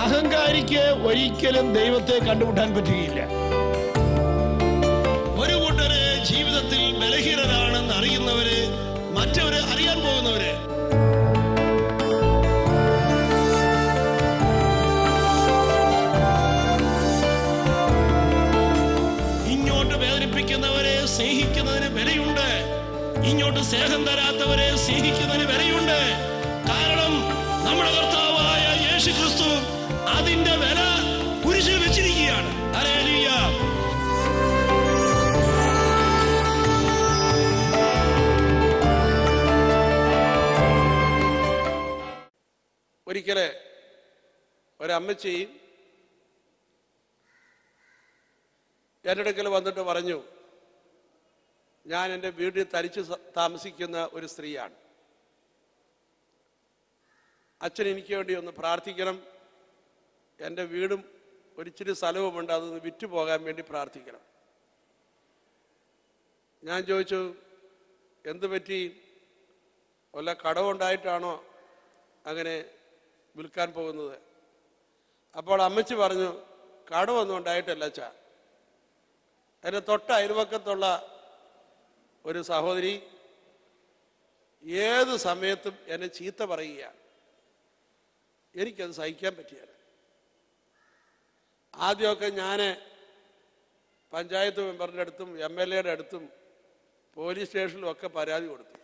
അഹങ്കാരിക്ക് ഒരിക്കലും ദൈവത്തെ കണ്ടുമുട്ടാൻ പറ്റുകയില്ല ഒരു കൂട്ടര് ജീവിതത്തിൽ ബലഹീനരാണെന്ന് അറിയുന്നവര് മറ്റവര് അറിയാൻ പോകുന്നവര് ഇങ്ങോട്ട് വേദനിപ്പിക്കുന്നവരെ സ്നേഹിക്കുന്നതിന് വിലയുണ്ട് ഇങ്ങോട്ട് സ്നേഹം തരാത്തവരെ സ്നേഹിക്കുന്നതിന് വിലയുണ്ട് കാരണം നമ്മുടെ കർത്താവായ യേശു ക്രിസ്തു അതിന്റെ വില കുരിശിൽ വെച്ചിരിക്കുകയാണ് ഹല്ലേലൂയ ഒരിക്കല് ഒരമ്മച്ചി എൻ്റെ അടുക്കൽ വന്നിട്ട് പറഞ്ഞു ഞാൻ എൻ്റെ വീട്ടിൽ തരിച്ച് സ- താമസിക്കുന്ന ഒരു സ്ത്രീയാണ് അച്ഛൻ എനിക്ക് വേണ്ടി ഒന്ന് പ്രാർത്ഥിക്കണം എൻ്റെ വീടും ഒരിച്ചിരി സ്ഥലവുമുണ്ട് അതൊന്ന് വിറ്റു പോകാൻ വേണ്ടി പ്രാർത്ഥിക്കണം ഞാൻ ചോദിച്ചു എന്ത് പറ്റി വല്ല കടവുണ്ടായിട്ടാണോ അങ്ങനെ വിൽക്കാൻ പോകുന്നത് അപ്പോൾ അമ്മച്ചി പറഞ്ഞു കടമൊന്നും ഉണ്ടായിട്ടല്ല അച്ഛാ എൻ്റെ തൊട്ട അയൽവക്കത്തുള്ള ഒരു സഹോദരി ഏത് സമയത്തും എന്നെ ചീത്ത പറയുകയാണ് എനിക്കത് സഹിക്കാൻ പറ്റിയല്ല ആദ്യമൊക്കെ ഞാൻ പഞ്ചായത്ത് മെമ്പറിൻ്റെ അടുത്തും എം എൽ എയുടെ അടുത്തും പോലീസ് സ്റ്റേഷനിലും ഒക്കെ പരാതി കൊടുത്തു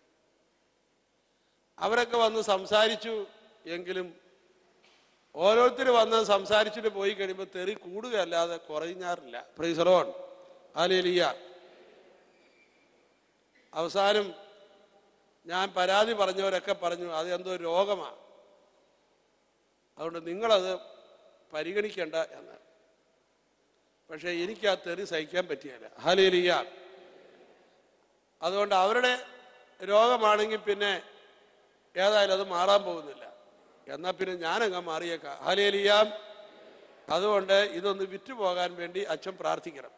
അവരൊക്കെ വന്ന് സംസാരിച്ചു എങ്കിലും ഓരോരുത്തർ വന്ന് സംസാരിച്ചിട്ട് പോയി കഴിയുമ്പോൾ തെറി കൂടുകയല്ലാതെ കുറഞ്ഞാറില്ല പ്രൈസറോൺ ആലേലിയ അവസാനം ഞാൻ പരാതി പറഞ്ഞവരൊക്കെ പറഞ്ഞു അത് എന്തോ രോഗമാണ് അതുകൊണ്ട് നിങ്ങളത് പരിഗണിക്കേണ്ട എന്ന് പക്ഷേ എനിക്ക് ആ തെറി സഹിക്കാൻ പറ്റിയല്ല ഹാലേലിയ അതുകൊണ്ട് അവരുടെ രോഗമാണെങ്കിൽ പിന്നെ ഏതായാലും അത് മാറാൻ പോകുന്നില്ല എന്നാൽ പിന്നെ ഞാനങ്ങ് മാറിയേക്കാം ഹാലേലിയാം അതുകൊണ്ട് ഇതൊന്ന് വിറ്റുപോകാൻ വേണ്ടി അച്ഛൻ പ്രാർത്ഥിക്കണം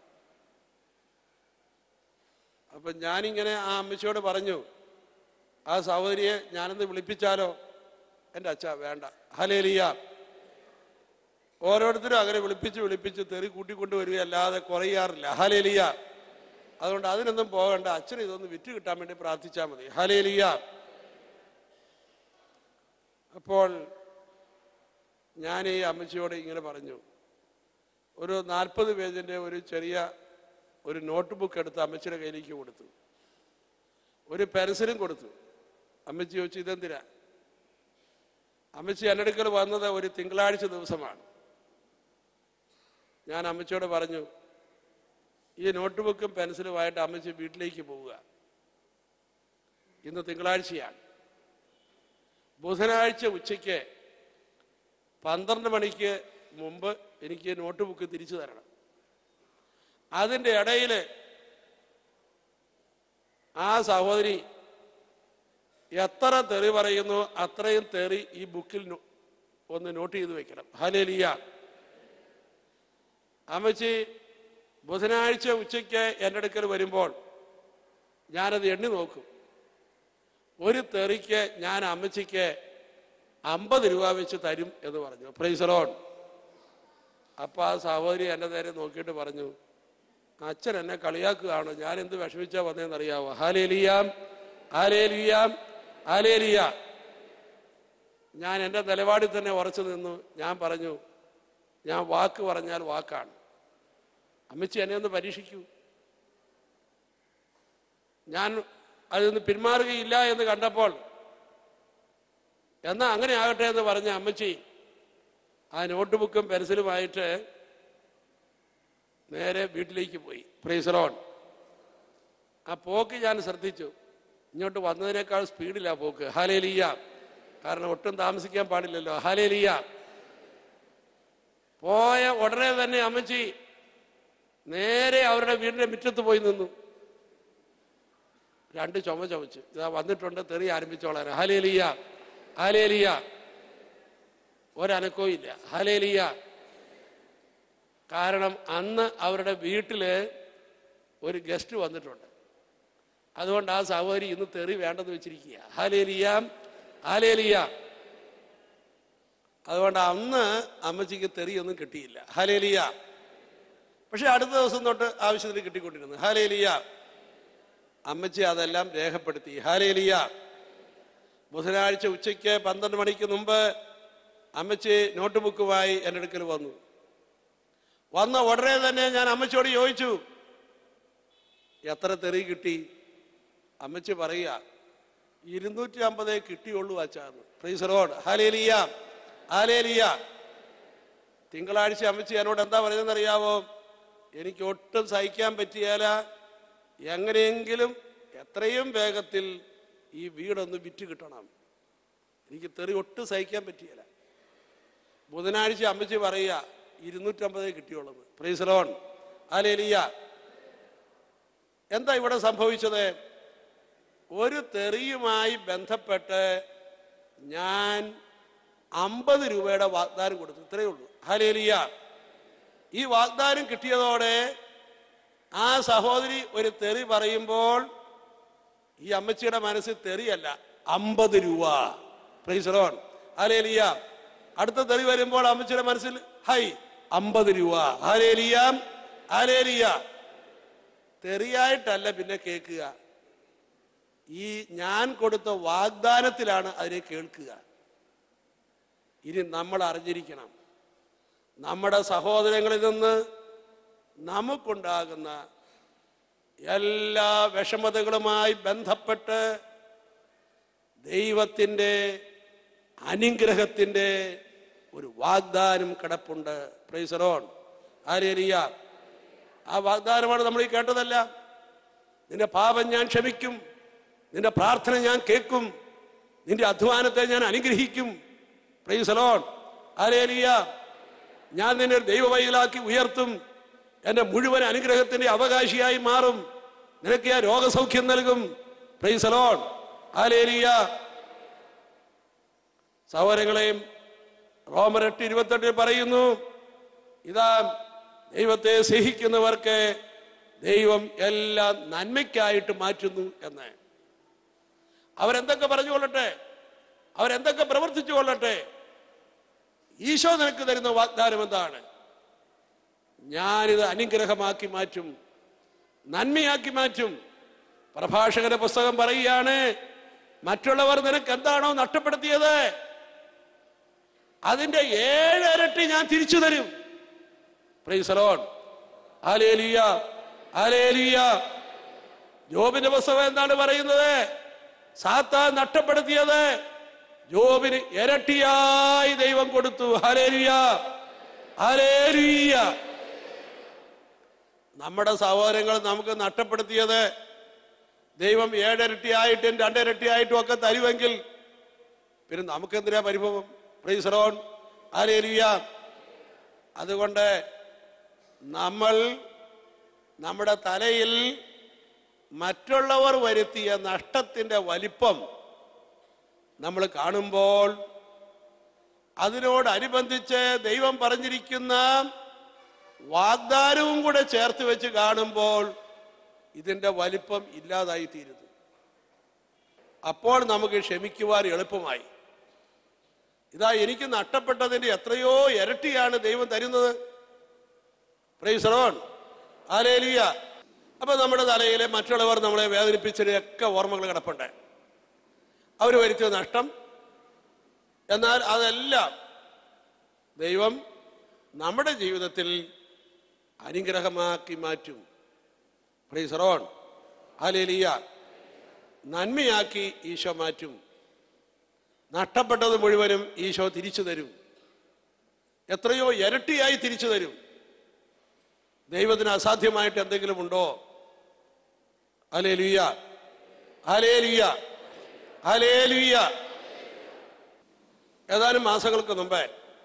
അപ്പം ഞാനിങ്ങനെ ആ അമ്മച്ചിയോട് പറഞ്ഞു ആ സഹോദരിയെ ഞാനൊന്ന് വിളിപ്പിച്ചാലോ എൻ്റെ അച്ഛ വേണ്ട ഹലേലിയാം ഓരോരുത്തരും അങ്ങനെ വിളിപ്പിച്ച് വിളിപ്പിച്ച് തെറി കൂട്ടിക്കൊണ്ട് വരികയല്ലാതെ കുറയാറില്ല ഹലേലിയ അതുകൊണ്ട് അതിനൊന്നും പോകണ്ട അച്ഛൻ ഇതൊന്ന് വിറ്റ് കിട്ടാൻ വേണ്ടി പ്രാർത്ഥിച്ചാൽ മതി ഹലേലിയ അപ്പോൾ ഞാൻ ഈ അമ്മച്ചിയോട് ഇങ്ങനെ പറഞ്ഞു ഒരു നാൽപ്പത് പേജിൻ്റെ ഒരു ചെറിയ ഒരു നോട്ട് ബുക്ക് എടുത്ത് അമ്മച്ചിയുടെ കയ്യിലേക്ക് കൊടുത്തു ഒരു പെൻസിലും കൊടുത്തു അമ്മച്ചി ചോദിച്ചു ഇതെന്തിനാ അമ്മച്ചി എൻ്റെ അടുക്കൽ വന്നത് ഒരു തിങ്കളാഴ്ച ദിവസമാണ് ഞാൻ അമ്മച്ചിയോട് പറഞ്ഞു ഈ നോട്ട് ബുക്കും പെൻസിലുമായിട്ട് അമ്മച്ചി വീട്ടിലേക്ക് പോവുക ഇന്ന് തിങ്കളാഴ്ചയാണ് ബുധനാഴ്ച ഉച്ചയ്ക്ക് പന്ത്രണ്ട് മണിക്ക് മുമ്പ് എനിക്ക് നോട്ട് ബുക്ക് തിരിച്ചു തരണം അതിൻ്റെ ഇടയിൽ ആ സഹോദരി എത്ര തെറി പറയുന്നു അത്രയും തെറി ഈ ബുക്കിൽ നോ- ഒന്ന് നോട്ട് ചെയ്ത് വെക്കണം ഹലേലിയ അമ്മച്ചി ബുധനാഴ്ച ഉച്ചയ്ക്ക് എൻ്റെ അടുക്കൽ വരുമ്പോൾ ഞാനത് എണ്ണി നോക്കും ഒരു തെറിക്ക് ഞാൻ അമ്മച്ചിക്ക് അമ്പത് രൂപ വെച്ച് തരും എന്ന് പറഞ്ഞു പ്രൈസറോൺ അപ്പൊ ആ സഹോദരി എൻ്റെ നേരെ നോക്കിയിട്ട് പറഞ്ഞു അച്ഛൻ എന്നെ കളിയാക്കുകയാണോ ഞാൻ എന്ത് വിഷമിച്ചാ വന്നതെന്ന് അറിയാവോ ഹാലേലിയാം ഹാലേലിയാം ഹാലേലിയ ഞാൻ എൻ്റെ നിലപാടിൽ തന്നെ ഉറച്ചു നിന്നു ഞാൻ പറഞ്ഞു ഞാൻ വാക്ക് പറഞ്ഞാൽ വാക്കാണ് അമ്മച്ചി എന്നെ ഒന്ന് പരീക്ഷിക്കൂ ഞാൻ അതിൽ നിന്ന് പിന്മാറുകയില്ല എന്ന് കണ്ടപ്പോൾ എന്നാ അങ്ങനെ ആകട്ടെ എന്ന് പറഞ്ഞ അമ്മച്ചി ആ നോട്ട് ബുക്കും പെൻസിലുമായിട്ട് നേരെ വീട്ടിലേക്ക് പോയി പ്രൈസറോൺ ആ പോക്ക് ഞാൻ ശ്രദ്ധിച്ചു ഇങ്ങോട്ട് വന്നതിനേക്കാൾ സ്പീഡിലാ പോക്ക് ഹാലേലിയ കാരണം ഒട്ടും താമസിക്കാൻ പാടില്ലല്ലോ ഹാലേലിയ പോയ ഉടനെ തന്നെ അമ്മച്ചി നേരെ അവരുടെ വീടിന്റെ മുറ്റത്ത് പോയി നിന്നു രണ്ട് ചുമ ചുമച്ച് ഇതാ വന്നിട്ടുണ്ട് തെറി ആരംഭിച്ചോളാൻ ഹാലേലിയ ഹാലേലിയ ഒരനക്കവും ഇല്ല ഹാലേലിയ കാരണം അന്ന് അവരുടെ വീട്ടില് ഒരു ഗസ്റ്റ് വന്നിട്ടുണ്ട് അതുകൊണ്ട് ആ സഹോദരി ഇന്ന് തെറി വേണ്ടെന്ന് വെച്ചിരിക്കുക ഹാലേലിയ ഹാലേലിയ അതുകൊണ്ട് അന്ന് അമ്മച്ചിക്ക് തെറിയൊന്നും കിട്ടിയില്ല ഹലേലിയ പക്ഷെ അടുത്ത ദിവസം തൊട്ട് ആവശ്യത്തിന് കിട്ടിക്കൊണ്ടിരുന്നു ഹാലേലിയ അമ്മച്ചി അതെല്ലാം രേഖപ്പെടുത്തി ഹാലേലിയ ബുധനാഴ്ച ഉച്ചയ്ക്ക് പന്ത്രണ്ട് മണിക്ക് മുമ്പ് അമ്മച്ചി നോട്ട് ബുക്കുമായി എൻ്റെ അടുക്കൽ വന്നു വന്ന ഉടനെ തന്നെ ഞാൻ അമ്മച്ചിയോട് ചോദിച്ചു എത്ര തെറി കിട്ടി അമ്മച്ചി പറയുക ഇരുന്നൂറ്റി അമ്പതേ കിട്ടിയുള്ളൂ അച്ചാന്ന് പ്രീസറോഡ് ഹാലേലിയ ഹാലേലിയ തിങ്കളാഴ്ച അമ്മച്ചി എന്നോട് എന്താ പറയുന്നത് അറിയാവോ എനിക്ക് ഒട്ടും സഹിക്കാൻ പറ്റിയാല എങ്ങനെയെങ്കിലും എത്രയും വേഗത്തിൽ ഈ വീടൊന്ന് വിറ്റ് കിട്ടണം എനിക്ക് തെറി ഒട്ടും സഹിക്കാൻ പറ്റിയല്ല ബുധനാഴ്ച അമ്മച്ചി പറയുക ഇരുന്നൂറ്റമ്പതേ കിട്ടിയുള്ളത് പ്രീസലോൺ ആലേലിയ എന്താ ഇവിടെ സംഭവിച്ചത് ഒരു തെറിയുമായി ബന്ധപ്പെട്ട് ഞാൻ അമ്പത് രൂപയുടെ വാഗ്ദാനം കൊടുത്തു ഇത്രയേ ഉള്ളൂ ഹാലേലിയ ഈ വാഗ്ദാനം കിട്ടിയതോടെ ആ സഹോദരി ഒരു തെറി പറയുമ്പോൾ ഈ അമ്മച്ചിയുടെ മനസ്സിൽ തെറിയല്ല അമ്പത് രൂപ പ്രൈസറോൺ ഹാലേലിയ അടുത്ത തെറി വരുമ്പോൾ അമ്മച്ചിയുടെ മനസ്സിൽ ഹൈ അമ്പത് രൂപ ഹാലേലിയ ഹാലേലിയ തെറിയായിട്ടല്ല പിന്നെ കേൾക്കുക ഈ ഞാൻ കൊടുത്ത വാഗ്ദാനത്തിലാണ് അതിനെ കേൾക്കുക ഇനി നമ്മൾ അറിഞ്ഞിരിക്കണം നമ്മുടെ സഹോദരങ്ങളിൽ നിന്ന് നമുക്കുണ്ടാകുന്ന എല്ലാ വിഷമതകളുമായി ബന്ധപ്പെട്ട് ദൈവത്തിൻ്റെ അനുഗ്രഹത്തിൻ്റെ ഒരു വാഗ്ദാനം കിടപ്പുണ്ട് പ്രൈസറോൺ ആരേരിയ ആ വാഗ്ദാനമാണ് നമ്മൾ ഈ കേട്ടതല്ല നിന്റെ പാപം ഞാൻ ക്ഷമിക്കും നിന്റെ പ്രാർത്ഥന ഞാൻ കേൾക്കും നിന്റെ അധ്വാനത്തെ ഞാൻ അനുഗ്രഹിക്കും പ്രൈസലോൺ ആരേലിയ ഞാൻ നിന്നെ ഒരു ദൈവവൈലാക്കി ഉയർത്തും എന്റെ മുഴുവൻ അനുഗ്രഹത്തിന്റെ അവകാശിയായി മാറും നിനക്ക് ഞാൻ രോഗസൗഖ്യം നൽകും പ്രൈസലോൺ ആലേലിയ സഹോദരങ്ങളെയും റോമർ എട്ട് ഇരുപത്തെട്ടിൽ പറയുന്നു ഇതാ ദൈവത്തെ സ്നേഹിക്കുന്നവർക്ക് ദൈവം എല്ലാം നന്മയ്ക്കായിട്ട് മാറ്റുന്നു എന്ന് അവരെന്തൊക്കെ പറഞ്ഞു കൊള്ളട്ടെ അവരെന്തൊക്കെ പ്രവർത്തിച്ചു കൊള്ളട്ടെ ഈശോ നിനക്ക് തരുന്ന വാഗ്ദാനം എന്താണ് ഞാനിത് അനുഗ്രഹമാക്കി മാറ്റും നന്മയാക്കി മാറ്റും പ്രഭാഷകന്റെ പുസ്തകം പറയുകയാണ് മറ്റുള്ളവർ നിനക്ക് എന്താണോ നഷ്ടപ്പെടുത്തിയത് അതിന്റെ ഏഴരട്ടി ഞാൻ തിരിച്ചു തരും പ്രൈസലോൺ ആലേലിയ ആലേലിയ ജോബിന്റെ പുസ്തകം എന്താണ് പറയുന്നത് സാത്താൻ നഷ്ടപ്പെടുത്തിയത് ജോബിന് ഇരട്ടിയായി ദൈവം കൊടുത്തു ഹലേലിയ ഹലേലിയ നമ്മുടെ സഹോദരങ്ങൾ നമുക്ക് നഷ്ടപ്പെടുത്തിയത് ദൈവം ഏഴരട്ടിയായിട്ടും രണ്ടിരട്ടിയായിട്ടും ഒക്കെ തരുമെങ്കിൽ പിന്നെ നമുക്കെന്തിനാ പരിഭവം പ്രൈസറോൺ ആലേലിയ അതുകൊണ്ട് നമ്മൾ നമ്മുടെ തലയിൽ മറ്റുള്ളവർ വരുത്തിയ നഷ്ടത്തിന്റെ വലിപ്പം നമ്മൾ കാണുമ്പോൾ അതിനോടനുബന്ധിച്ച് ദൈവം പറഞ്ഞിരിക്കുന്ന വാഗ്ദാനവും കൂടെ ചേർത്ത് വെച്ച് കാണുമ്പോൾ ഇതിന്റെ വലിപ്പം ഇല്ലാതായി തീരുന്നു അപ്പോൾ നമുക്ക് ക്ഷമിക്കുവാൻ എളുപ്പമായി ഇതാ എനിക്ക് നഷ്ടപ്പെട്ടതിന്റെ എത്രയോ ഇരട്ടിയാണ് ദൈവം തരുന്നത് പ്രൈസറോൺ ആലേലിയ അപ്പൊ നമ്മുടെ തലയിലെ മറ്റുള്ളവർ നമ്മളെ വേദനിപ്പിച്ചതിനൊക്കെ ഓർമ്മകൾ കിടപ്പുണ്ട് അവർ വരുത്തിയ നഷ്ടം എന്നാൽ അതെല്ലാം ദൈവം നമ്മുടെ ജീവിതത്തിൽ അനുഗ്രഹമാക്കി മാറ്റും പ്രൈസറോൺ ആലേലിയ നന്മയാക്കി ഈശോ മാറ്റും നഷ്ടപ്പെട്ടത് മുഴുവനും ഈശോ തിരിച്ചു തരും എത്രയോ ഇരട്ടിയായി തിരിച്ചു തരും ദൈവത്തിന് അസാധ്യമായിട്ട് എന്തെങ്കിലും ഉണ്ടോ അലേ ലുയ്യ അലേ ലുയ്യ അലേ ലുയ്യ ഏതാനും മാസങ്ങൾക്ക് മുമ്പേ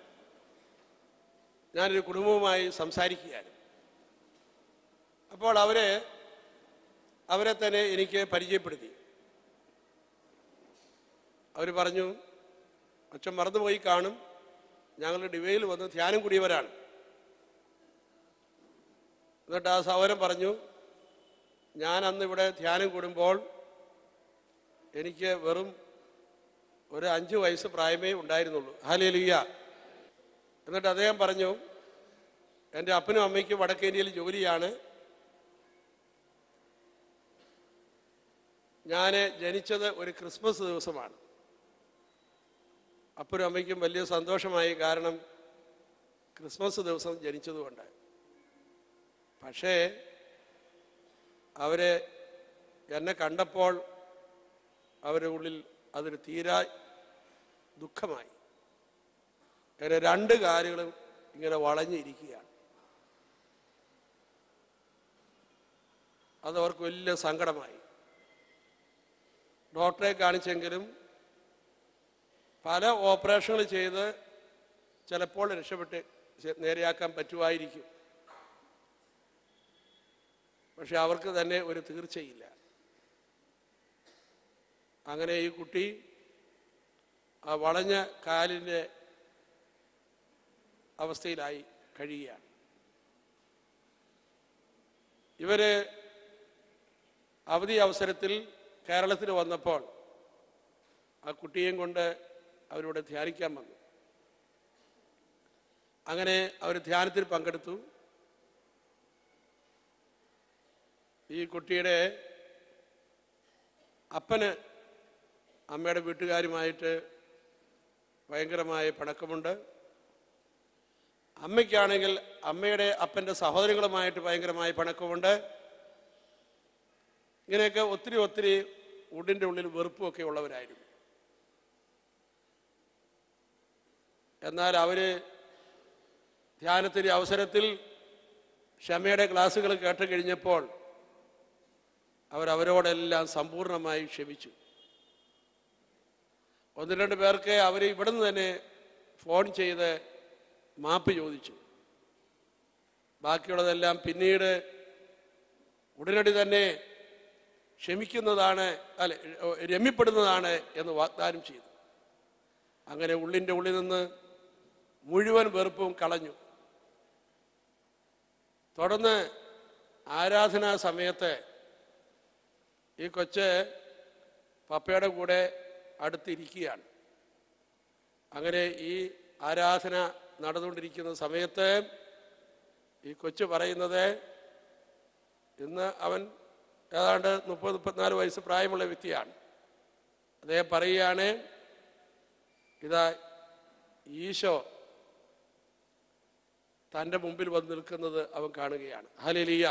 ഞാനൊരു കുടുംബവുമായി സംസാരിക്കുകയാണ് അപ്പോൾ അവര് അവരെ തന്നെ എനിക്ക് പരിചയപ്പെടുത്തി അവർ പറഞ്ഞു അച്ഛൻ മറന്നുപോയി കാണും ഞങ്ങൾ ഡിവൈയിൽ വന്ന് ധ്യാനം കൂടിയവരാണ് എന്നിട്ട് ആ സഹോദരൻ പറഞ്ഞു ഞാൻ അന്ന് ഇവിടെ ധ്യാനം കൂടുമ്പോൾ എനിക്ക് വെറും ഒരു അഞ്ച് വയസ്സ് പ്രായമേ ഉണ്ടായിരുന്നുള്ളൂ ഹാലേലിയ എന്നിട്ട് അദ്ദേഹം പറഞ്ഞു എൻ്റെ അപ്പനും അമ്മയ്ക്കും വടക്കേന്ത്യയിൽ ജോലിയാണ് ഞാൻ ജനിച്ചത് ഒരു ക്രിസ്മസ് ദിവസമാണ് അപ്പനും അമ്മയ്ക്കും വലിയ സന്തോഷമായി കാരണം ക്രിസ്മസ് ദിവസം ജനിച്ചതുകൊണ്ട് പക്ഷേ അവരെ എന്നെ കണ്ടപ്പോൾ അവരുടെ ഉള്ളിൽ അതൊരു തീരാ ദുഃഖമായി അങ്ങനെ രണ്ട് കാലുകളും ഇങ്ങനെ വളഞ്ഞിരിക്കുകയാണ് അത് അവർക്ക് വലിയ സങ്കടമായി ഡോക്ടറെ കാണിച്ചെങ്കിലും പല ഓപ്പറേഷനുകൾ ചെയ്ത് ചിലപ്പോൾ രക്ഷപ്പെട്ട് ശ- നേരെയാക്കാൻ പറ്റുമായിരിക്കും പക്ഷെ അവർക്ക് തന്നെ ഒരു തീർച്ചയില്ല അങ്ങനെ ഈ കുട്ടി ആ വളഞ്ഞ കാലിൻ്റെ അവസ്ഥയിലായി കഴിയുകയാണ് ഇവര് അവധി അവസരത്തിൽ കേരളത്തിൽ വന്നപ്പോൾ ആ കുട്ടിയെയും കൊണ്ട് അവരിവിടെ ധ്യാനിക്കാൻ വന്നു അങ്ങനെ അവർ ധ്യാനത്തിൽ പങ്കെടുത്തു ഈ കുട്ടിയുടെ അപ്പന് അമ്മയുടെ വീട്ടുകാരുമായിട്ട് ഭയങ്കരമായ പിണക്കമുണ്ട് അമ്മയ്ക്കാണെങ്കിൽ അമ്മയുടെ അപ്പൻ്റെ സഹോദരങ്ങളുമായിട്ട് ഭയങ്കരമായ പിണക്കമുണ്ട് ഇങ്ങനെയൊക്കെ ഒത്തിരി ഒത്തിരി ഉടിൻ്റെ ഉള്ളിൽ വെറുപ്പുമൊക്കെ ഉള്ളവരായിരുന്നു എന്നാൽ അവര് ധ്യാനത്തിൻ്റെ അവസരത്തിൽ ക്ഷമയുടെ ക്ലാസ്സുകൾ കേട്ട് കഴിഞ്ഞപ്പോൾ അവരവരോടെല്ലാം സമ്പൂർണമായി ക്ഷമിച്ചു ഒന്ന് രണ്ട് പേർക്ക് അവർ ഇവിടുന്ന് തന്നെ ഫോൺ ചെയ്ത് മാപ്പ് ചോദിച്ചു ബാക്കിയുള്ളതെല്ലാം പിന്നീട് ഉടനടി തന്നെ ക്ഷമിക്കുന്നതാണ് അല്ല രമ്യപ്പെടുന്നതാണ് എന്ന് വാഗ്ദാനം ചെയ്തു അങ്ങനെ ഉള്ളിൻ്റെ ഉള്ളിൽ നിന്ന് മുഴുവൻ വെറുപ്പും കളഞ്ഞു തുടർന്ന് ആരാധനാ സമയത്ത് ഈ കൊച്ച് പപ്പയുടെ കൂടെ അടുത്തിരിക്കുകയാണ് അങ്ങനെ ഈ ആരാധന നടന്നുകൊണ്ടിരിക്കുന്ന സമയത്ത് ഈ കൊച്ചു പറയുന്നത് ഇന്ന് അവൻ ഏതാണ്ട് മുപ്പത് മുപ്പത്തിനാല് വയസ്സ് പ്രായമുള്ള വ്യക്തിയാണ് അദ്ദേഹം പറയുകയാണ് ഇതാ ഈശോ തൻ്റെ മുമ്പിൽ വന്ന് നിൽക്കുന്നത് അവൻ കാണുകയാണ് ഹലിലിയ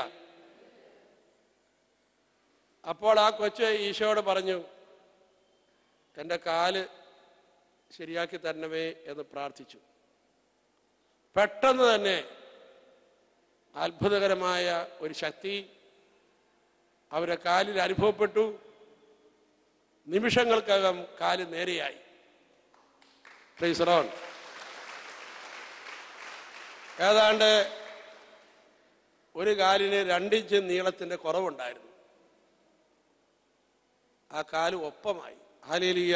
അപ്പോൾ ആ കൊച്ച് ഈശോയോട് പറഞ്ഞു എൻ്റെ കാല് ശരിയാക്കി തരണമേ എന്ന് പ്രാർത്ഥിച്ചു പെട്ടെന്ന് തന്നെ അത്ഭുതകരമായ ഒരു ശക്തി അവരുടെ കാലിൽ അനുഭവപ്പെട്ടു നിമിഷങ്ങൾക്കകം കാല് നേരെയായി Praise the Lord. ഏതാണ്ട് ഒരു കാലിന് രണ്ടിഞ്ച് നീളത്തിന്റെ കുറവുണ്ടായിരുന്നു ആ കാല് ഒപ്പമായി ഹാലേലിയ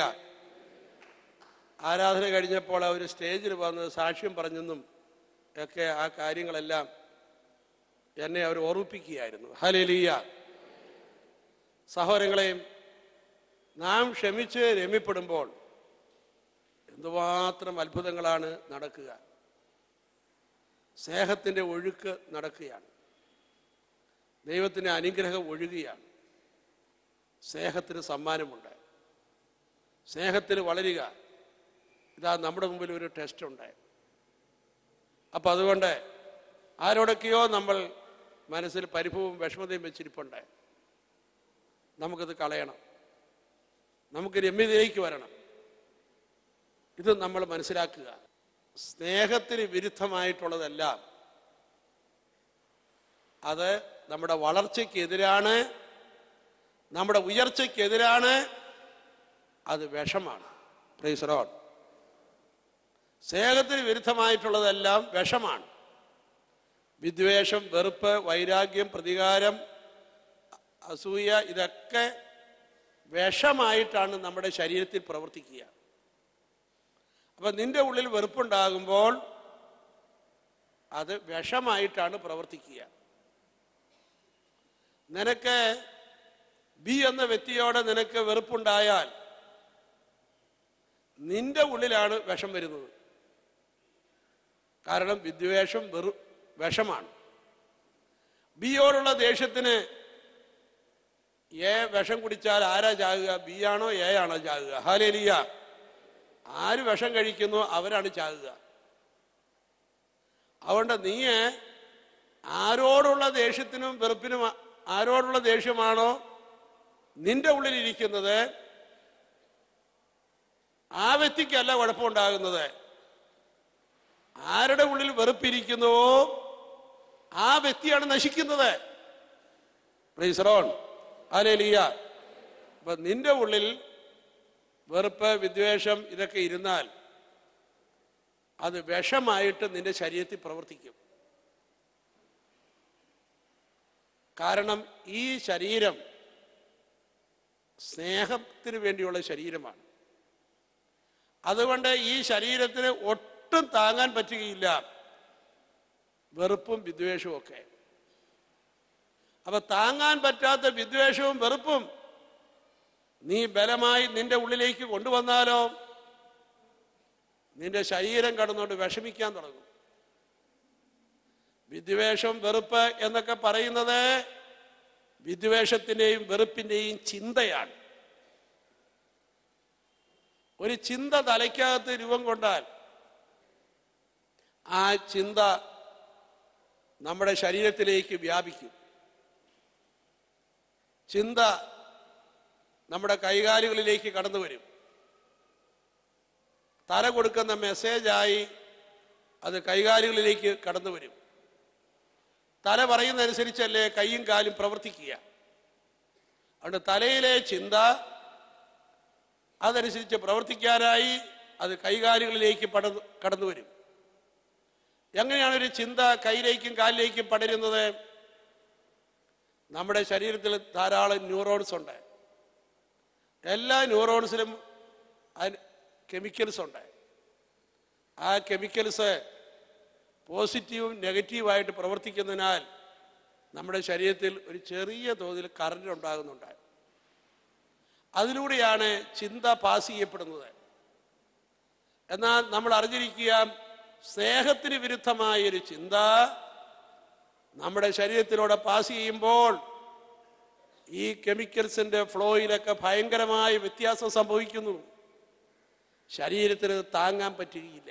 ആരാധന കഴിഞ്ഞപ്പോൾ അവർ സ്റ്റേജിൽ വന്ന് സാക്ഷ്യം പറഞ്ഞെന്നും ഒക്കെ ആ കാര്യങ്ങളെല്ലാം എന്നെ അവർ ഓർമ്മിപ്പിക്കുകയായിരുന്നു ഹാലേലിയ സഹോദരങ്ങളെയും നാം ക്ഷമിച്ച് രമ്യപ്പെടുമ്പോൾ എന്തുമാത്രം അത്ഭുതങ്ങളാണ് നടക്കുക സ്നേഹത്തിൻ്റെ ഒഴുക്ക് നടക്കുകയാണ് ദൈവത്തിൻ്റെ അനുഗ്രഹം ഒഴുകുകയാണ് സ്നേഹത്തിന് സമ്മാനമുണ്ട് സ്നേഹത്തിന് വളരുക ഇതാ നമ്മുടെ മുമ്പിൽ ഒരു ടെസ്റ്റ് ഉണ്ട് അപ്പം അതുകൊണ്ട് ആരോടൊക്കെയോ നമ്മൾ മനസ്സിൽ പരിഭവവും വിഷമതയും വെച്ചിരിപ്പുണ്ട് നമുക്കത് കളയണം നമുക്ക് രമ്യതയിലേക്ക് വരണം ഇത് നമ്മൾ മനസ്സിലാക്കുക സ്നേഹത്തിന് വിരുദ്ധമായിട്ടുള്ളതെല്ലാം അത് നമ്മുടെ വളർച്ചയ്ക്കെതിരാണ് നമ്മുടെ ഉയർച്ചയ്ക്കെതിരാണ് അത് വിഷമാണ് പ്രൈസറോൺ സ്നേഹത്തിന് വിരുദ്ധമായിട്ടുള്ളതെല്ലാം വിഷമാണ് വിദ്വേഷം വെറുപ്പ് വൈരാഗ്യം പ്രതികാരം അസൂയ ഇതൊക്കെ വിഷമായിട്ടാണ് നമ്മുടെ ശരീരത്തിൽ പ്രവർത്തിക്കുക അപ്പൊ നിന്റെ ഉള്ളിൽ വെറുപ്പുണ്ടാകുമ്പോൾ അത് വിഷമായിട്ടാണ് പ്രവർത്തിക്കുക നിനക്ക് ബി എന്ന വ്യക്തിയോട് നിനക്ക് വെറുപ്പുണ്ടായാൽ നിന്റെ ഉള്ളിലാണ് വിഷം വരുന്നത് കാരണം വിദ്വേഷം വെറു വിഷമാണ് ബിയോടുള്ള ദേഷ്യത്തിന് എ വിഷം കുടിച്ചാൽ ആരാ ചാകുക ബി ആണോ എ ആണോ ചാകുക ഹാലേലിയ ആര് വിഷം കഴിക്കുന്നു അവരാണ് ചാകുക അതുകൊണ്ട് നീ ആരോടുള്ള ദേഷ്യത്തിനും വെറുപ്പിനും ആ- ആരോടുള്ള ദേഷ്യമാണോ നിന്റെ ഉള്ളിലിരിക്കുന്നത് ആ വ്യക്തിക്കല്ല കുഴപ്പമുണ്ടാകുന്നത് ആരുടെ ഉള്ളിൽ വെറുപ്പിരിക്കുന്നുവോ ആ വ്യക്തിയാണ് നശിക്കുന്നത് പ്രീസറോൺ അലേലിയ അപ്പൊ നിന്റെ ഉള്ളിൽ വെറുപ്പ് വിദ്വേഷം ഇതൊക്കെ ഇരുന്നാൽ അത് വിഷമായിട്ട് നിന്റെ ശരീരത്തിൽ പ്രവർത്തിക്കും കാരണം ഈ ശരീരം സ്നേഹത്തിന് വേണ്ടിയുള്ള ശരീരമാണ് അതുകൊണ്ട് ഈ ശരീരത്തിന് ഒട്ടും താങ്ങാൻ പറ്റുകയില്ല വെറുപ്പും വിദ്വേഷവും ഒക്കെ അപ്പൊ താങ്ങാൻ പറ്റാത്ത വിദ്വേഷവും വെറുപ്പും നീ ബലമായി നിന്റെ ഉള്ളിലേക്ക് കൊണ്ടുവന്നാലോ നിന്റെ ശരീരം കടന്നുകൊണ്ട് വിഷമിക്കാൻ തുടങ്ങും വിദ്വേഷം വെറുപ്പ് എന്നൊക്കെ പറയുന്നത് വിദ്വേഷത്തിന്റെയും വെറുപ്പിന്റെയും ചിന്തയാണ് ഒരു ചിന്ത തലയ്ക്കകത്ത് രൂപം കൊണ്ടാൽ ആ ചിന്ത നമ്മുടെ ശരീരത്തിലേക്ക് വ്യാപിക്കും ചിന്ത നമ്മുടെ കൈകാലുകളിലേക്ക് കടന്നു വരും തല കൊടുക്കുന്ന മെസ്സേജായി അത് കൈകാലുകളിലേക്ക് കടന്നു വരും തല പറയുന്നതനുസരിച്ചല്ലേ കൈയും കാലും പ്രവർത്തിക്കുക അതുകൊണ്ട് തലയിലെ ചിന്ത അതനുസരിച്ച് പ്രവർത്തിക്കാനായി അത് കൈകാലുകളിലേക്ക് പടന്നു കടന്നു വരും എങ്ങനെയാണ് ഒരു ചിന്ത കൈയിലേക്കും കാലിലേക്കും പടരുന്നത് നമ്മുടെ ശരീരത്തിൽ ധാരാളം ന്യൂറോൺസ് ഉണ്ട് എല്ലാ ന്യൂറോൺസിലും കെമിക്കൽസ് ഉണ്ട് ആ കെമിക്കൽസ് പോസിറ്റീവും നെഗറ്റീവായിട്ട് പ്രവർത്തിക്കുന്നതിനാൽ നമ്മുടെ ശരീരത്തിൽ ഒരു ചെറിയ തോതിൽ കറണ്ട് ഉണ്ടാകുന്നുണ്ട് അതിലൂടെയാണ് ചിന്ത പാസ് ചെയ്യപ്പെടുന്നത് എന്നാൽ നമ്മൾ അറിഞ്ഞിരിക്കുക സ്നേഹത്തിന് വിരുദ്ധമായ ഒരു ചിന്ത നമ്മുടെ ശരീരത്തിലൂടെ പാസ് ചെയ്യുമ്പോൾ ഈ കെമിക്കൽസിന്റെ ഫ്ലോയിലൊക്കെ ഭയങ്കരമായ വ്യത്യാസം സംഭവിക്കുന്നു ശരീരത്തിന് താങ്ങാൻ പറ്റുകയില്ല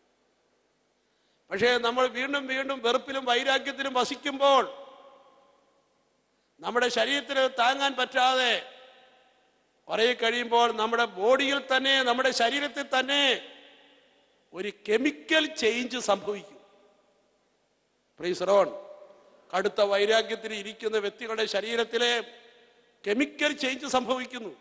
പക്ഷേ നമ്മൾ വീണ്ടും വീണ്ടും വെറുപ്പിലും വൈരാഗ്യത്തിലും വസിക്കുമ്പോൾ നമ്മുടെ ശരീരത്തിന് താങ്ങാൻ പറ്റാതെ കുറെ കഴിയുമ്പോൾ നമ്മുടെ ബോഡിയിൽ തന്നെ നമ്മുടെ ശരീരത്തിൽ തന്നെ ഒരു കെമിക്കൽ ചേഞ്ച് സംഭവിക്കും പ്രീസറോൺ കടുത്ത വൈരാഗ്യത്തിൽ ഇരിക്കുന്ന വ്യക്തികളുടെ ശരീരത്തിലെ കെമിക്കൽ ചേഞ്ച് സംഭവിക്കുന്നു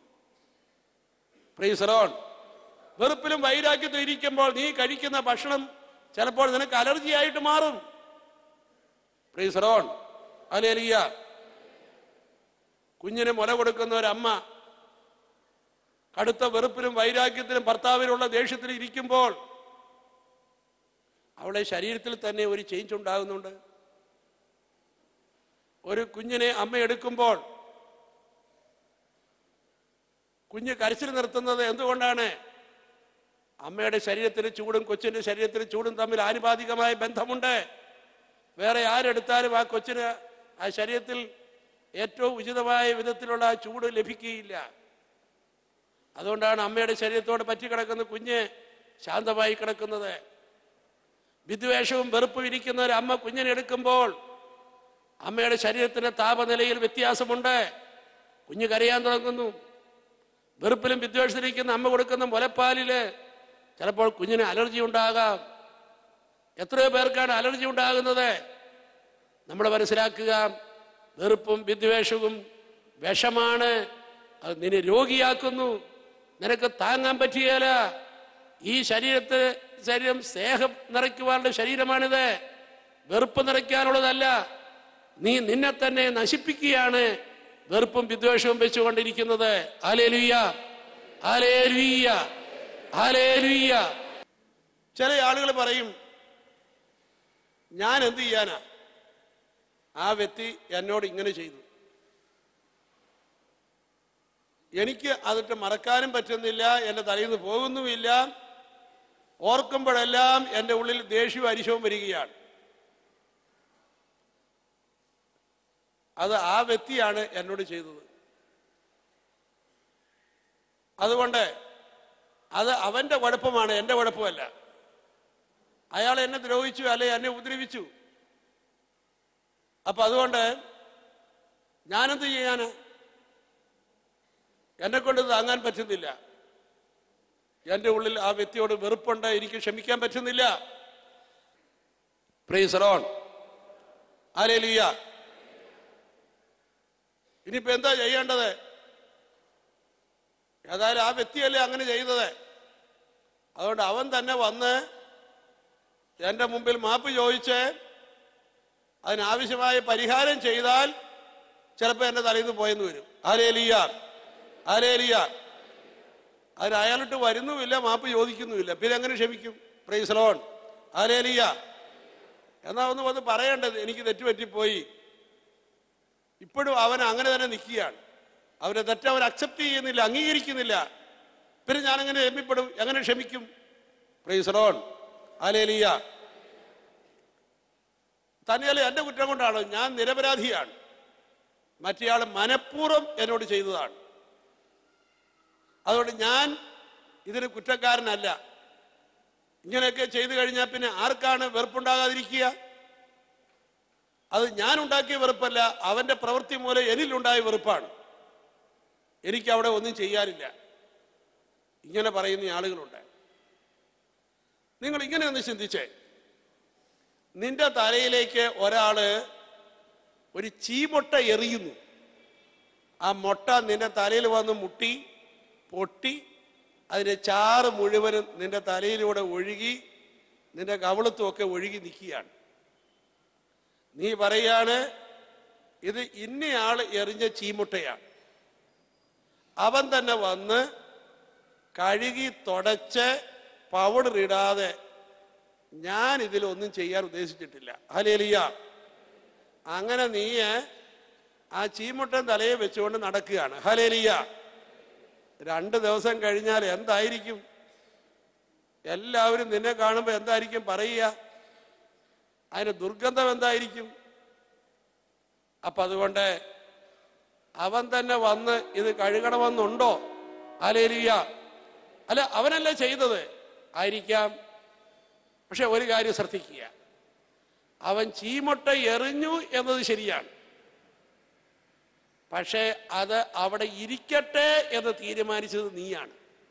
പ്രീസറോൺ വെറുപ്പിലും വൈരാഗ്യത്തിലും ഇരിക്കുമ്പോൾ നീ കഴിക്കുന്ന ഭക്ഷണം ചിലപ്പോൾ നിനക്ക് അലർജി ആയിട്ട് മാറും പ്രീസറോൺ അലേലിയ കുഞ്ഞിന് മുല കൊടുക്കുന്ന ഒരമ്മ കടുത്ത വെറുപ്പിലും വൈരാഗ്യത്തിലും ഭർത്താവിനുള്ള ദേഷ്യത്തിലും ഇരിക്കുമ്പോൾ അവളുടെ ശരീരത്തിൽ തന്നെ ഒരു ചേഞ്ച് ഉണ്ടാകുന്നുണ്ട് ഒരു കുഞ്ഞിനെ അമ്മ എടുക്കുമ്പോൾ കുഞ്ഞ് കരച്ചിൽ നിർത്തുന്നത് എന്തുകൊണ്ടാണ് അമ്മയുടെ ശരീരത്തിന് ചൂടും കൊച്ചിന്റെ ശരീരത്തിന് ചൂടും തമ്മിൽ ആനുപാതികമായ ബന്ധമുണ്ട് വേറെ ആരെടുത്താലും ആ കൊച്ചിന് ആ ശരീരത്തിൽ ഏറ്റവും ഉചിതമായ വിധത്തിലുള്ള ആ ചൂട് ലഭിക്കുകയില്ല അതുകൊണ്ടാണ് അമ്മയുടെ ശരീരത്തോട് പറ്റിക്കിടക്കുന്ന കുഞ്ഞ് ശാന്തമായി കിടക്കുന്നത് വിദ്വേഷവും വെറുപ്പും ഇരിക്കുന്ന ഒരു അമ്മ കുഞ്ഞിനെ എടുക്കുമ്പോൾ അമ്മയുടെ ശരീരത്തിന്റെ താപനിലയിൽ വ്യത്യാസമുണ്ട് കുഞ്ഞ് കരയാൻ തുടങ്ങുന്നു വെറുപ്പിലും വിദ്വേഷത്തിലിരിക്കുന്ന അമ്മ കൊടുക്കുന്ന മുലപ്പാലില് ചിലപ്പോൾ കുഞ്ഞിന് അലർജി ഉണ്ടാകാം എത്രയോ പേർക്കാണ് അലർജി ഉണ്ടാകുന്നത് നമ്മൾ മനസ്സിലാക്കുക വെറുപ്പും വിദ്വേഷവും വിഷമാണ് അത് നിന്നെ രോഗിയാക്കുന്നു നിനക്ക് താങ്ങാൻ പറ്റുകയില്ല ഈ ശരീരത്ത് ശരീരം സ്നേഹം നിറയ്ക്കുവാനുള്ള ശരീരമാണിത് വെറുപ്പ് നിറയ്ക്കാനുള്ളതല്ല നീ നിന്നെ തന്നെ നശിപ്പിക്കുകയാണ് വെറുപ്പും വിദ്വേഷവും വെച്ചുകൊണ്ടിരിക്കുന്നത് ആലേലുയ്യ ആലേലുയ്യ ആലേലുയ്യ ചില ആളുകൾ പറയും ഞാൻ എന്ത് ചെയ്യാനാ ആ വ്യക്തി എന്നോട് ഇങ്ങനെ ചെയ്തു എനിക്ക് അതിട്ട് മറക്കാനും പറ്റുന്നില്ല എൻ്റെ തലയിൽ നിന്ന് പോകുന്നുമില്ല ഓർക്കുമ്പോഴെല്ലാം എൻ്റെ ഉള്ളിൽ ദേഷ്യവും അരിശവും വരികയാണ് അത് ആ വ്യക്തിയാണ് എന്നോട് ചെയ്തത് അതുകൊണ്ട് അത് അവന്റെ കുഴപ്പമാണ് എൻ്റെ കുഴപ്പമല്ല അയാൾ എന്നെ ദ്രോഹിച്ചു അല്ലെ എന്നെ ഉപദ്രവിച്ചു അപ്പൊ അതുകൊണ്ട് ഞാനെന്ത് ചെയ്യാന് എന്നെ കൊണ്ട് താങ്ങാൻ പറ്റുന്നില്ല എൻ്റെ ഉള്ളിൽ ആ വ്യക്തിയോട് വെറുപ്പുണ്ട് എനിക്ക് ക്ഷമിക്കാൻ പറ്റുന്നില്ല പ്രീസറോൺ ആലേലിയ ഇനിയിപ്പോ എന്താ ചെയ്യേണ്ടത് ഏതായാലും ആ വ്യക്തിയല്ലേ അങ്ങനെ ചെയ്തത് അതുകൊണ്ട് അവൻ തന്നെ വന്ന് എൻ്റെ മുമ്പിൽ മാപ്പ് ചോദിച്ച് അതിനാവശ്യമായ പരിഹാരം ചെയ്താൽ ചിലപ്പോൾ എൻ്റെ തലയിൽ നിന്ന് പോയെന്ന് വരും ആലേലിയ ആലേലിയ അതിന് അയാളിട്ട് വരുന്നുമില്ല മാപ്പ് ചോദിക്കുന്നുമില്ല പിന്നെ എങ്ങനെ ക്ഷമിക്കും പ്രൈസലോൺ ആലേലിയ എന്നാ ഒന്ന് വന്ന് പറയേണ്ടത് എനിക്ക് തെറ്റുപറ്റിപ്പോയി ഇപ്പോഴും അവൻ അങ്ങനെ തന്നെ നിൽക്കുകയാണ് അവരെ തെറ്റ് അവൻ അക്സെപ്റ്റ് ചെയ്യുന്നില്ല അംഗീകരിക്കുന്നില്ല പിന്നെ ഞാൻ എങ്ങനെ എമ്മിപ്പെടും എങ്ങനെ ക്ഷമിക്കും പ്രൈസലോൺ ആലേലിയ തന്നെയല്ല എൻ്റെ കുറ്റം കൊണ്ടാണ് ഞാൻ നിരപരാധിയാണ് മറ്റേയാൾ മനഃപൂർവ്വം എന്നോട് ചെയ്തതാണ് അതുകൊണ്ട് ഞാൻ ഇതിന് കുറ്റക്കാരനല്ല ഇങ്ങനെയൊക്കെ ചെയ്തു കഴിഞ്ഞാൽ പിന്നെ ആർക്കാണ് വെറുപ്പുണ്ടാകാതിരിക്കുക അത് ഞാൻ ഉണ്ടാക്കിയ വെറുപ്പല്ല അവന്റെ പ്രവൃത്തി മൂലം എന്നിലുണ്ടായ വെറുപ്പാണ് എനിക്ക് അവിടെ ഒന്നും ചെയ്യാനില്ല ഇങ്ങനെ പറയുന്ന ആളുകളുണ്ട് നിങ്ങൾ ഇങ്ങനെ ഒന്ന് ചിന്തിച്ചേ നിന്റെ തലയിലേക്ക് ഒരാള് ഒരു ചീമൊട്ട എറിയുന്നു ആ മുട്ട നിന്റെ തലയിൽ വന്ന് മുട്ടി പൊട്ടി അതിന്റെ ചാറ് മുഴുവനും നിന്റെ തലയിലൂടെ ഒഴുകി നിന്റെ കവിളത്തുമൊക്കെ ഒഴുകി നിൽക്കുകയാണ് നീ പറയാണ് ഇത് ഇന്നയാൾ എറിഞ്ഞ ചീമുട്ടയാണ് അവൻ തന്നെ വന്ന് കഴുകി തുടച്ച് പൗഡർ ഇടാതെ ഞാൻ ഇതിലൊന്നും ചെയ്യാൻ ഉദ്ദേശിച്ചിട്ടില്ല ഹലേലിയ അങ്ങനെ നീ ആ ചീമുട്ടൻ തലയെ വെച്ചുകൊണ്ട് നടക്കുകയാണ് ഹലേലിയ രണ്ട് ദിവസം കഴിഞ്ഞാൽ എന്തായിരിക്കും എല്ലാവരും നിന്നെ കാണുമ്പോൾ എന്തായിരിക്കും പറയുക അതിന് ദുർഗന്ധം എന്തായിരിക്കും അപ്പൊ അതുകൊണ്ട് അവൻ തന്നെ വന്ന് ഇത് കഴുകണമെന്നുണ്ടോ ആലേലിയ അല്ല അവനല്ല ചെയ്തത് ആയിരിക്കാം പക്ഷെ ഒരു കാര്യം ശ്രദ്ധിക്കുക അവൻ ചീമൊട്ട എറിഞ്ഞു എന്നത് ശരിയാണ് പക്ഷേ അത് അവിടെ ഇരിക്കട്ടെ എന്ന് തീരുമാനിച്ചത് നീയാണ്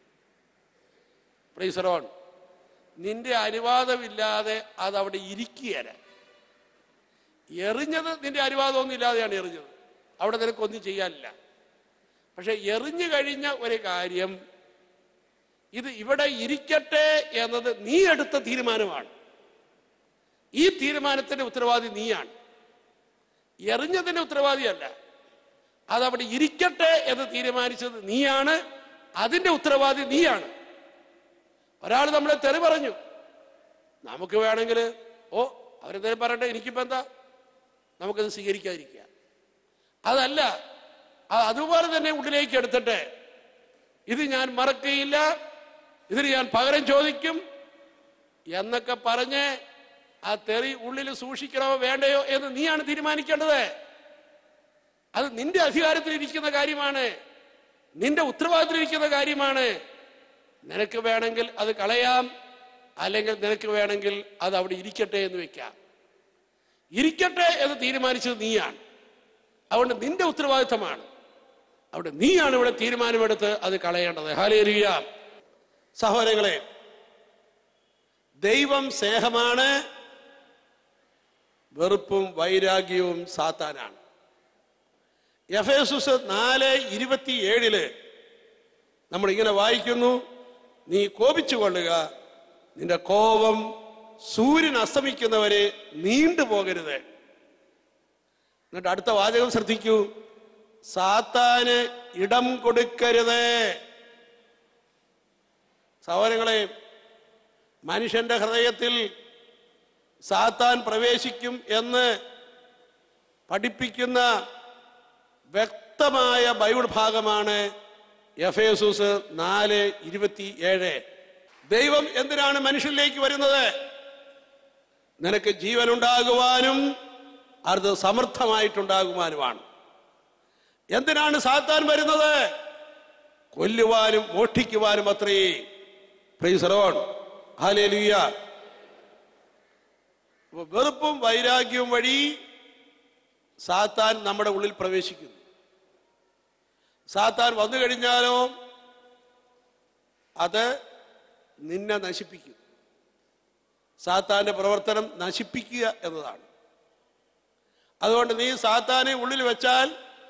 പ്രീസറോൺ നിന്റെ അനുവാദമില്ലാതെ അത് അവിടെ ഇരിക്കുകയല്ല എറിഞ്ഞത് നിന്റെ അനുവാദമൊന്നും ഇല്ലാതെയാണ് എറിഞ്ഞത് അവിടെ നിനക്കൊന്നും ചെയ്യാനില്ല പക്ഷെ എറിഞ്ഞു കഴിഞ്ഞ ഒരു കാര്യം ഇത് ഇവിടെ ഇരിക്കട്ടെ എന്നത് നീ എടുത്ത തീരുമാനമാണ് ഈ തീരുമാനത്തിന്റെ ഉത്തരവാദി നീയാണ് എറിഞ്ഞതിന്റെ ഉത്തരവാദിയല്ല അതവിടെ ഇരിക്കട്ടെ എന്ന് തീരുമാനിച്ചത് നീയാണ് അതിന്റെ ഉത്തരവാദി നീയാണ് ഒരാൾ നമ്മളെ തെറി പറഞ്ഞു നമുക്ക് വേണമെങ്കിൽ ഓ അവരെന്തായാലും പറയട്ടെ എനിക്കിപ്പോ എന്താ നമുക്കത് സ്വീകരിക്കാതിരിക്കുക അതല്ല അ- അതുപോലെ തന്നെ ഉള്ളിലേക്ക് എടുത്തിട്ട് ഇത് ഞാൻ മറക്കുകയില്ല ഇതിന് ഞാൻ പകരം ചോദിക്കും എന്നൊക്കെ പറഞ്ഞ് ആ തെറി ഉള്ളിൽ സൂക്ഷിക്കണോ വേണ്ടയോ എന്ന് നീയാണ് തീരുമാനിക്കേണ്ടത് അത് നിന്റെ അധികാരത്തിലിരിക്കുന്ന കാര്യമാണ് നിന്റെ ഉത്തരവാദിത്തത്തിലിരിക്കുന്ന കാര്യമാണ് നിനക്ക് വേണമെങ്കിൽ അത് കളയാം അല്ലെങ്കിൽ നിനക്ക് വേണമെങ്കിൽ അത് അവിടെ ഇരിക്കട്ടെ എന്ന് വെക്കാം ഇരിക്കട്ടെ എന്ന് തീരുമാനിച്ചത് നീയാണ് അതുകൊണ്ട് നിന്റെ ഉത്തരവാദിത്തമാണ് അവിടെ നീയാണ് ഇവിടെ തീരുമാനമെടുത്ത് അത് കളയേണ്ടത് ഹാലേരിയ സഹോദരങ്ങളെ ദൈവം സ്നേഹമാണ് വെറുപ്പും വൈരാഗ്യവും സാത്താനാണ് എഫേസുസ് നാല് ഇരുപത്തിയേഴില് നമ്മൾ ഇങ്ങനെ വായിക്കുന്നു നീ കോപിച്ചു കൊള്ളുക നിന്റെ കോപം സൂര്യൻ അസ്തമിക്കുന്നവരെ നീണ്ടുപോകരുത് എന്നിട്ട് അടുത്ത വാചകം ശ്രദ്ധിക്കൂ സാത്താന് ഇടം കൊടുക്കരുത് സഹോദരങ്ങളെ മനുഷ്യന്റെ ഹൃദയത്തിൽ സാത്താൻ പ്രവേശിക്കും എന്ന് പഠിപ്പിക്കുന്ന വ്യക്തമായ ബൈബിൾ ഭാഗമാണ് എഫേസൂസ് നാല് ഇരുപത്തി ഏഴ് ദൈവം എന്തിനാണ് മനുഷ്യനിലേക്ക് വരുന്നത് നിനക്ക് ജീവൻ ഉണ്ടാകുവാനും അത് സമർത്ഥമായിട്ടുണ്ടാകുവാനുമാണ് എന്തിനാണ് സാത്താൻ വരുന്നത് കൊല്ലുവാനും മോഷ്ടിക്കുവാനും അത്രേ പ്രൈസറോൺ ഹാലേലുയ്യ അപ്പൊ വെറുപ്പും വൈരാഗ്യവും വഴി സാത്താൻ നമ്മുടെ ഉള്ളിൽ പ്രവേശിക്കുന്നു സാത്താൻ വന്നു കഴിഞ്ഞാലോ അത് നിന്നെ നശിപ്പിക്കും സാത്താന്റെ പ്രവർത്തനം നശിപ്പിക്കുക എന്നതാണ് അതുകൊണ്ട് നീ സാത്താനെ ഉള്ളിൽ വെച്ചാൽ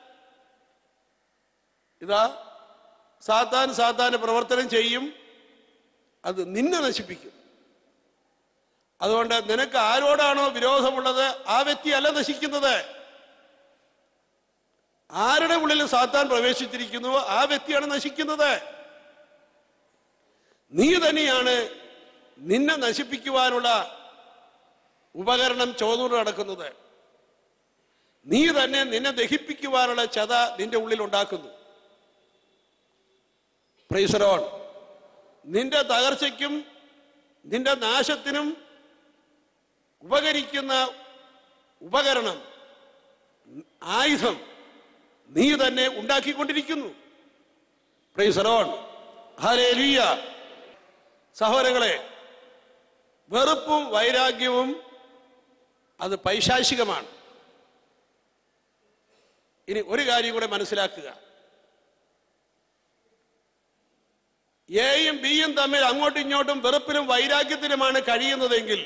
ഇതാ സാത്താൻ സാത്താന്റെ പ്രവർത്തനം ചെയ്യും അത് നിന്നെ നശിപ്പിക്കും അതുകൊണ്ട് നിനക്ക് ആരോടാണോ വിരോധമുള്ളത് ആ വ്യക്തിയല്ല നശിക്കുന്നത് ആരുടെ ഉള്ളിൽ സാത്താൻ പ്രവേശിച്ചിരിക്കുന്നുവോ ആ വ്യക്തിയാണ് നശിക്കുന്നത് നീ തന്നെയാണ് നിന്നെ നശിപ്പിക്കുവാനുള്ള ഉപകരണം ചോദൂർ നടക്കുന്നത് നീ തന്നെ നിന്നെ ദഹിപ്പിക്കുവാനുള്ള ചത നിന്റെ ഉള്ളിൽ ഉണ്ടാക്കുന്നു പ്രൈസറോൺ നിന്റെ തകർച്ചയ്ക്കും നിന്റെ നാശത്തിനും ഉപകരിക്കുന്ന ഉപകരണം ആയുധം നീ തന്നെ ഉണ്ടാക്കിക്കൊണ്ടിരിക്കുന്നു പ്രൈസറോൺ ഹരേലിയ സഹോദരങ്ങളെ വെറുപ്പും വൈരാഗ്യവും അത് പൈശാചികമാണ് ഇനി ഒരു കാര്യം കൂടെ മനസ്സിലാക്കുക എയും ബിയും തമ്മിൽ അങ്ങോട്ടും ഇങ്ങോട്ടും വെറുപ്പിലും വൈരാഗ്യത്തിലുമാണ് കഴിയുന്നതെങ്കിൽ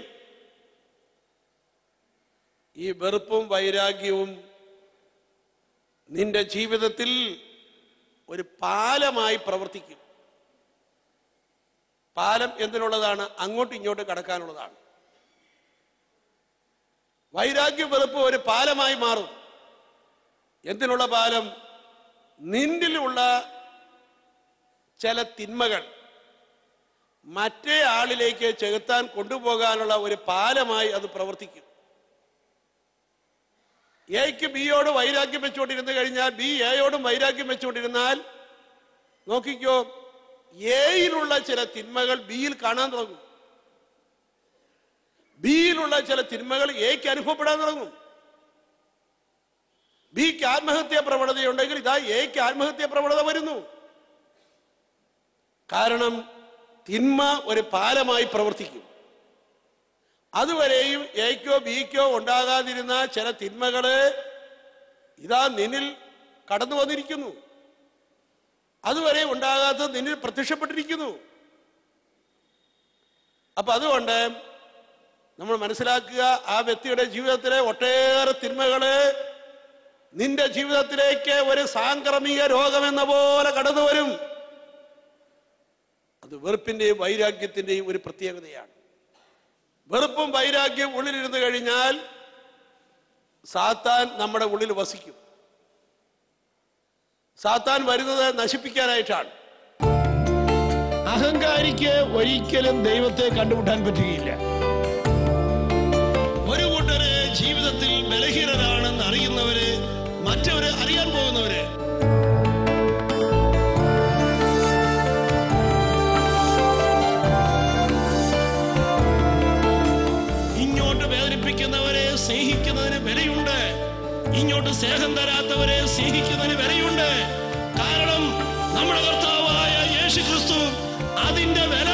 ഈ വെറുപ്പും വൈരാഗ്യവും നിന്റെ ജീവിതത്തിൽ ഒരു പാലമായി പ്രവർത്തിക്കും പാലം എന്തിനുള്ളതാണ് അങ്ങോട്ടും ഇങ്ങോട്ടും കടക്കാനുള്ളതാണ് വൈരാഗ്യ വെറുപ്പ് ഒരു പാലമായി മാറും എന്തിനുള്ള പാലം നിന്നിലുള്ള ചില തിന്മകൾ മറ്റേ ആളിലേക്ക് ചെകുത്താൻ കൊണ്ടുപോകാനുള്ള ഒരു പാലമായി അത് പ്രവർത്തിക്കും എക്ക് ബിയോട് വൈരാഗ്യം വെച്ചുകൊണ്ടിരുന്നു കഴിഞ്ഞാൽ ബി എയോടും വൈരാഗ്യം വെച്ചുകൊണ്ടിരുന്നാൽ നോക്കിക്കോ എയിലുള്ള ചില തിന്മകൾ ബിയിൽ കാണാൻ തുടങ്ങും ബിയിലുള്ള ചില തിന്മകൾ എക്ക് അനുഭവപ്പെടാൻ തുടങ്ങും ബിക്ക് ആത്മഹത്യാ പ്രവണതയുണ്ടെങ്കിൽ ഇതാ എക്ക് ആത്മഹത്യാ പ്രവണത വരുന്നു കാരണം തിന്മ ഒരു പാലമായി പ്രവർത്തിക്കും അതുവരെയും എക്കോ ബിക്കോ ഉണ്ടാകാതിരുന്ന ചില തിന്മകള് ഇതാ നിന്നിൽ കടന്നു വന്നിരിക്കുന്നു അതുവരെ ഉണ്ടാകാത്തത് നിന്നിൽ പ്രത്യക്ഷപ്പെട്ടിരിക്കുന്നു അപ്പൊ അതുകൊണ്ട് നമ്മൾ മനസ്സിലാക്കുക ആ വ്യക്തിയുടെ ജീവിതത്തിലെ ഒട്ടേറെ തിന്മകള് നിന്റെ ജീവിതത്തിലേക്ക് ഒരു സാംക്രമിക രോഗമെന്ന പോലെ കടന്നു വരും അത് വെറുപ്പിന്റെയും വൈരാഗ്യത്തിന്റെയും ഒരു പ്രത്യേകതയാണ് വെറുപ്പും വൈരാഗ്യവും ഉള്ളിലിരുന്ന് കഴിഞ്ഞാൽ സാത്താൻ നമ്മുടെ ഉള്ളിൽ വസിക്കും സാത്താൻ വരുന്നത് നശിപ്പിക്കാനായിട്ടാണ് അഹങ്കാരിക്ക് ഒരിക്കലും ദൈവത്തെ കണ്ടുമുട്ടാൻ പറ്റുകയില്ല ഒരു കൂട്ടര് ജീവിതത്തിൽ ബലഹീനരാണെന്ന് അറിയുന്നവര് മറ്റവര് അറിയാൻ പോകുന്നവര് ഇങ്ങോട്ട് വേദനിപ്പിക്കുന്നവരെ സ്നേഹിക്കുന്നതിന് വിലയുണ്ട് ഇങ്ങോട്ട് സ്നേഹം തരാത്തവരെ സ്നേഹിക്കുന്നതിന് വിലയുണ്ട് കാരണം നമ്മുടെ കർത്താവായ യേശു ക്രിസ്തു അതിന്റെ വില